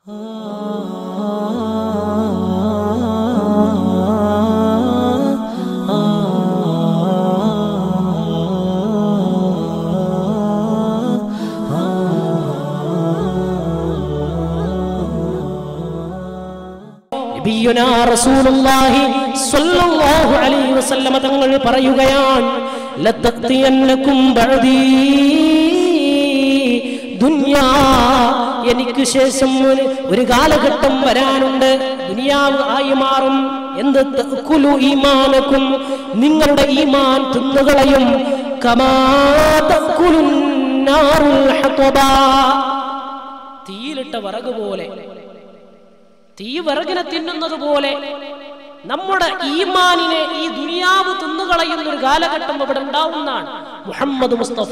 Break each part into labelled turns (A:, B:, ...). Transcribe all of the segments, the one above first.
A: നബിയുനാ റസൂലുള്ളാഹി സ്വല്ലല്ലാഹു അലൈഹി വസല്ലമ തങ്ങൾ പറയുകയാണ് ലതഖ്തിയന്നകും ബഅദീ ദുനിയാ എനിക്ക് ശേഷം ഒരു ഒരു കാലഘട്ടം വരാനുണ്ട് ദുനിയാവ് ആയി മാറും എന്ത് തഅ്കുലു ഈമാനക്കും നിങ്ങളുടെ ഈമാൻ തിന്നുകളയും കമാ തഅ്കുലുൻ നാറുൽ ഹതബാ തീയിലിട്ട വിറക് പോലെ തീ വിറകിനെ തിന്നുന്നത് പോലെ നമ്മുടെ ഈമാനിനെ ഈ ദുനിയാവ് തിന്നുകളയുന്ന ഒരു കാലഘട്ടം ഇവിടെ ഉണ്ടാവുന്നതാണ് മുഹമ്മദ് മുസ്തഫ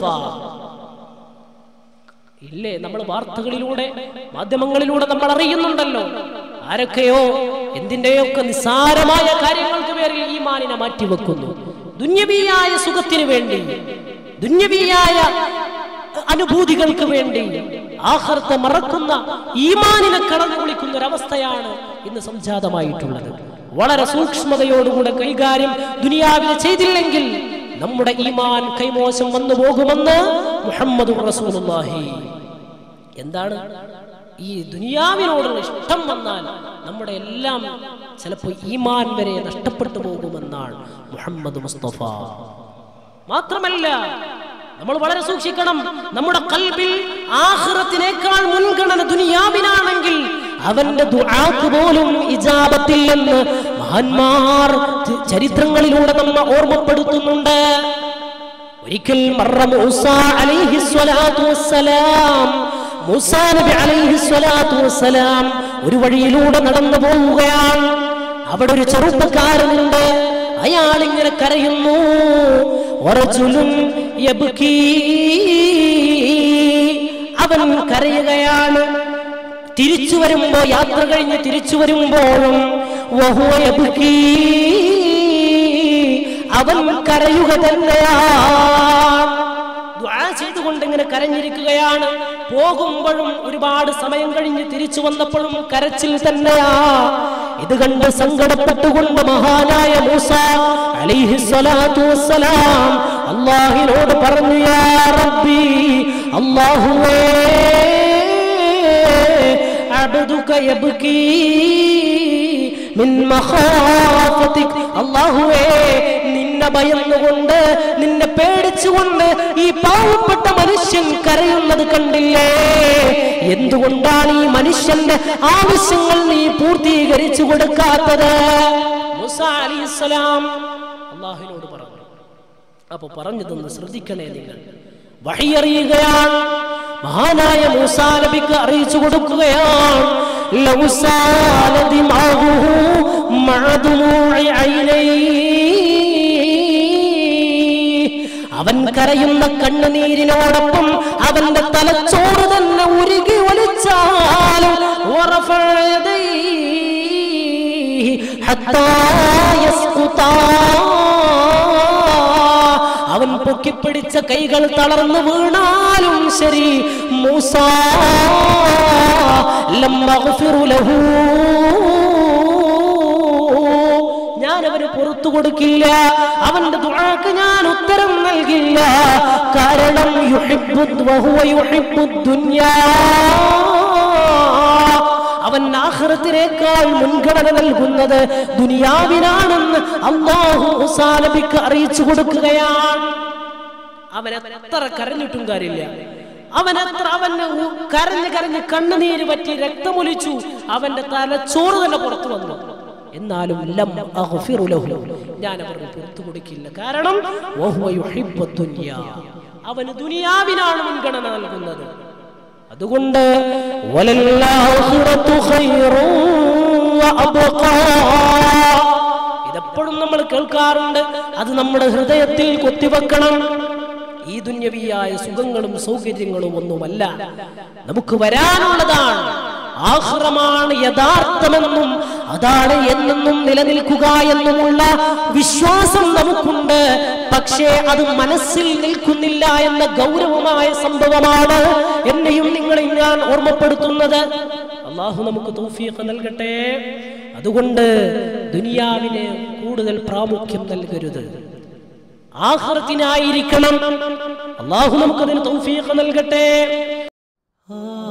A: ഇല്ലേ നമ്മൾ വാർത്തകളിലൂടെ മാധ്യമങ്ങളിലൂടെ നമ്മൾ അറിയുന്നുണ്ടല്ലോ ആരൊക്കെയോ എന്തിന്റെയൊക്കെ നിസ്സാരമായ കാര്യങ്ങൾക്ക് പേരിൽ ഈമാനിനെ മാറ്റിവെക്കുന്നു ദുന്യവീയായ സുഖത്തിന് വേണ്ടി ദുന്യവീയായ അനുഭൂതികൾക്ക് വേണ്ടി ആഹർത്തെ മറക്കുന്ന ഈമാനിനെ കടന്നു വിളിക്കുന്ന ഒരവസ്ഥയാണ് ഇന്ന് സംജാതമായിട്ടുള്ളത് വളരെ സൂക്ഷ്മതയോടുകൂടെ കൈകാര്യം ദുനിയാവിൽ ചെയ്തില്ലെങ്കിൽ നമ്മുടെ ഈമാൻ കൈമോശം വന്നു പോകുമെന്ന് മുഹമ്മദ് റസൂലുള്ളാഹി എന്താണ് ഈ ദുനിയാവിനോടുള്ള ഇഷ്ടം വന്നാൽ നമ്മുടെ എല്ലാം ചിലപ്പോൾ ഈമാൻ വരെ നഷ്ടപ്പെട്ടു പോകുമെന്നാണ് മുഹമ്മദ് മുസ്തഫ മാത്രമല്ല നമ്മൾ വളരെ സൂക്ഷിക്കണം നമ്മുടെ കൽബിൽ ആഹ്റത്തിനേക്കാൾ മുൻഗണന ദുനിയാവിനാണെങ്കിൽ അവന്റെ ദുആക്ക് പോലും ഇജാബത്തില്ലെന്ന് മഹാന്മാർ തി- ചരിത്രങ്ങളിലൂടെ നമ്മെ ഓർമ്മപ്പെടുത്തുന്നുണ്ട് ഒരിക്കൽ മറ മൂസ അലൈഹി സ്വലാത്തു വസ്സലാം മൂസാ നബി അലൈഹി സ്വലാത്തു വസ്സലാം ഒരു വഴിയിലൂടെ നടന്നു പോവുകയാണ് അവിടെ ഒരു ചെറുപ്പക്കാരനുണ്ട് അയാൾ ഇങ്ങനെ കരയുന്നു ഒറച്ചുലും അവൻ കരയുകയാണ് തിരിച്ചു വരുമ്പോ യാത്ര കഴിഞ്ഞ് തിരിച്ചു വരുമ്പോഴും വഹുവ യബ്കീ. അവൻ കരയുക തന്നെയാണ് ദുആ ചെയ്തുകൊണ്ട് ഇങ്ങനെ കരഞ്ഞിരിക്കുകയാണ് പോകുമ്പോഴും ഒരുപാട് സമയം കഴിഞ്ഞ് തിരിച്ചു വന്നപ്പോഴും കരച്ചിൽ തന്നെയാ ഇത് കണ്ട് സങ്കടപ്പെട്ടുകൊണ്ട് മഹാനായ മൂസ അലൈഹി സ്വലാത്തു വസ്സലാം അള്ളാഹിനോട് പറഞ്ഞു യാ റബ്ബി അള്ളാഹുവേ عبدك يبكي من مخافتك അള്ളാഹുവേ നിന്നെ ഭയന്നുകൊണ്ട് നിന്നെ പേടിച്ചുകൊണ്ട് ഈ പാവപ്പെട്ട മനുഷ്യൻ കരയുന്നത് കണ്ടില്ലേ എന്തുകൊണ്ടാണ് ഈ മനുഷ്യന്റെ ആവശ്യങ്ങൾ നീ പൂർത്തീകരിച്ചു കൊടുക്കാത്തത് മുസ അലിസ്ലാം അള്ളാഹുവിനോട് പറഞ്ഞു അപ്പൊ പറഞ്ഞതൊന്ന് ശ്രദ്ധിക്കണേ നിങ്ങൾ വഴിയറിയുകയാണ് മഹാനായ മൂസാ നബിക്ക് അറിയിച്ചു കൊടുക്കുകയാണ് ലൗസാലതി മാഹുഹു മഅദുമുഇ ഐനൈ. അവൻ കരയുന്ന കണ്ണുനീരിനോടൊപ്പം അവന്റെ തലച്ചോറ് തന്നെ ഉരുകി ഒലിച്ചാലും ورفع يديه حتى يسقطا അവൻ പൊക്കിപ്പിടിച്ച കൈകൾ തളർന്നു വീണാലും ശരി മൂസ ലം അഗ്ഫിറു ലഹു. ഞാൻ അവന് പുറത്തു കൊടുക്കില്ല അവന്റെ ദുആക്ക് ഞാൻ ഉത്തരം നൽകില്ല കാരണം യുഹിബ്ബു വഹുവ യുഹിബ്ബു ദുനിയാ അവൻ ആഖിറത്തിനേക്കാൾ മുൻഗണന നൽകുന്നത് ദുനിയാവിനാണെന്ന് അള്ളാഹു ഉസാനബിക്ക് അറിയിച്ചു കൊടുക്കുകയാണ് അവൻ എത്ര കരഞ്ഞിട്ടും കാര്യമില്ല അവൻ എത്ര അവന് ഉ- കരഞ്ഞ് കരഞ്ഞ് കണ്ണുനീര് പറ്റി രക്തമൊലിച്ചു അവന്റെ തലച്ചോറ് തന്നെ പുറത്തു വന്നു എന്നാലും ലം അഗ്ഫിറു ലഹു. ഞാൻ അവർക്ക് പുറത്തു കൊടുക്കില്ല കാരണം വഹുവ യുഹിബ്ബു ദുനിയാ. അവന് ദുനിയാവിനാണ് മുൻഗണന നൽകുന്നത് അതുകൊണ്ട് വലല്ലാഹിറത്തു ഖൈറും വഅബ്ഖാ. ഇതെപ്പോഴും നമ്മൾ കേൾക്കാറുണ്ട് അത് നമ്മുടെ ഹൃദയത്തിൽ കൊത്തിവെക്കണം ഈ ദുന്യവിയായ സുഖങ്ങളും സൗകര്യങ്ങളും ഒന്നുമല്ല നമുക്ക് വരാനുള്ളതാണ് ആഹ്റമാണ് യഥാർത്ഥമെന്നും അതാണ് എന്നെന്നും നിലനിൽക്കുക എന്നുമുള്ള വിശ്വാസം നമുക്കുണ്ട് പക്ഷേ അത് മനസ്സിൽ നിൽക്കുന്നില്ല എന്ന ഗൗരവമായ സംഭവമാണ് എന്നെയും നിങ്ങളെയും ഞാൻ ഓർമ്മപ്പെടുത്തുന്നത് അള്ളാഹു നമുക്ക് തൗഫീഖ് നൽകട്ടെ അതുകൊണ്ട് ദുനിയാവിന് കൂടുതൽ പ്രാമുഖ്യം നൽകരുത് ആഹ്റത്തിനായിരിക്കണം അള്ളാഹു നമുക്കതിന് തൗഫീഖ് നൽകട്ടെ